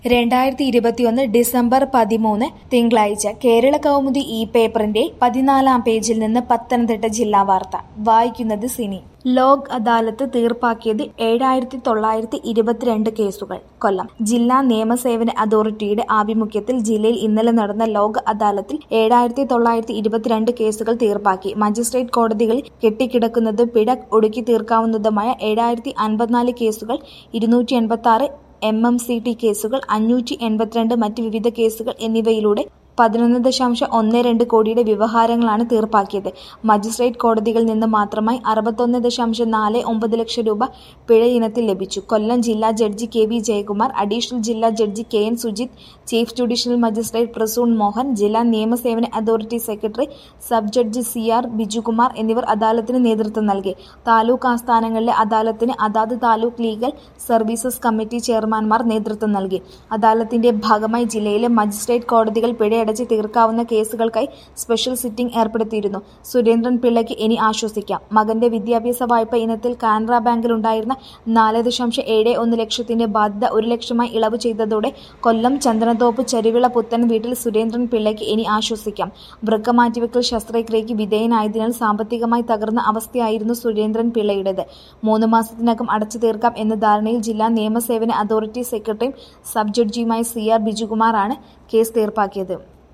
രണ്ടായിരത്തി ഇരുപത്തിയൊന്ന് ഡിസംബർ പതിമൂന്ന് തിങ്കളാഴ്ച കേരള കൗമുദി ഈ പേപ്പറിന്റെ പതിനാലാം പേജിൽ നിന്ന് പത്തനംതിട്ട ജില്ലാ വാർത്ത വായിക്കുന്നത് സിനി ലോക് അദാലത്ത് തീർപ്പാക്കിയത് ഏഴായിരത്തി തൊള്ളായിരത്തി ഇരുപത്തിരണ്ട് കേസുകൾ കൊല്ലം ജില്ലാ നിയമസേവന അതോറിറ്റിയുടെ ആഭിമുഖ്യത്തിൽ ജില്ലയിൽ ഇന്നലെ നടന്ന ലോക് അദാലത്തിൽ ഏഴായിരത്തി തൊള്ളായിരത്തി ഇരുപത്തിരണ്ട് കേസുകൾ തീർപ്പാക്കി മജിസ്ട്രേറ്റ് കോടതികളിൽ കെട്ടിക്കിടക്കുന്നതും പിഴ ഒടുക്കി തീർക്കാവുന്നതുമായ ഏഴായിരത്തി അൻപത്തിനാല് കേസുകൾ ഇരുന്നൂറ്റി എൺപത്തി ആറ് എം എം സി ടി കേസുകൾ അഞ്ഞൂറ്റി എൺപത്തിരണ്ട് മറ്റ് വിവിധ കേസുകൾ എന്നിവയിലൂടെ പതിനൊന്ന് ദശാംശം ഒന്ന് രണ്ട് കോടിയുടെ വ്യവഹാരങ്ങളാണ് തീർപ്പാക്കിയത് മജിസ്ട്രേറ്റ് കോടതികളിൽ നിന്ന് മാത്രമായി അറുപത്തൊന്ന് ദശാംശം നാല് ഒമ്പത് ലക്ഷം രൂപ പിഴ ഇനത്തിൽ ലഭിച്ചു കൊല്ലം ജില്ലാ judge K V Jayakumar additional ജില്ലാ judge K N Sujith chief judicial magistrate Prasoon Mohan ജില്ലാ നിയമസേവന authority secretary sub judge C R Bijukumar എന്നിവർ അദാലത്തിന് നേതൃത്വം നൽകി താലൂക്ക് ആസ്ഥാനങ്ങളിലെ അദാലത്തിന് അതാത് താലൂക്ക് ലീഗൽ സർവീസസ് കമ്മിറ്റി ചെയർമാൻമാർ നേതൃത്വം നൽകി അദാലത്തിന്റെ ഭാഗമായി ജില്ലയിലെ മജിസ്ട്രേറ്റ് കോടതികൾ പിഴയടച്ച് തീർക്കാവുന്ന കേസുകൾക്കായി സ്പെഷ്യൽ സിറ്റിംഗ് ഏർപ്പെടുത്തിയിരുന്നു സുരേന്ദ്രൻ പിള്ളയ്ക്ക് ഇനി ആശ്വസിക്കാം മകന്റെ വിദ്യാഭ്യാസ വായ്പ ഇനത്തിൽ കാനറ ബാങ്കിലുണ്ടായിരുന്ന നാല് ദശാംശം ഏഴ് ഒന്ന് ലക്ഷത്തിന്റെ ബാധ്യത ഒരു ലക്ഷമായി ഇളവ് ചെയ്തതോടെ കൊല്ലം ചന്ദനത്തോപ്പ് ചരുവിള പുത്തൻ വീട്ടിൽ സുരേന്ദ്രൻ പിള്ളയ്ക്ക് ഇനി ആശ്വസിക്കാം വൃക്ക മാറ്റിവെക്കൽ ശസ്ത്രക്രിയയ്ക്ക് വിധേയനായതിനാൽ സാമ്പത്തികമായി തകർന്ന അവസ്ഥയായിരുന്നു സുരേന്ദ്രൻ പിള്ളയുടേത് മൂന്ന് മാസത്തിനകം അടച്ചു തീർക്കാം എന്ന ധാരണയിൽ ജില്ലാ നിയമസേവന അതോറിറ്റി സെക്രട്ടറിയും സബ് ജഡ്ജിയുമായ സി ആർ ബിജുകുമാറാണ് കേസ് തീർപ്പാക്കിയത്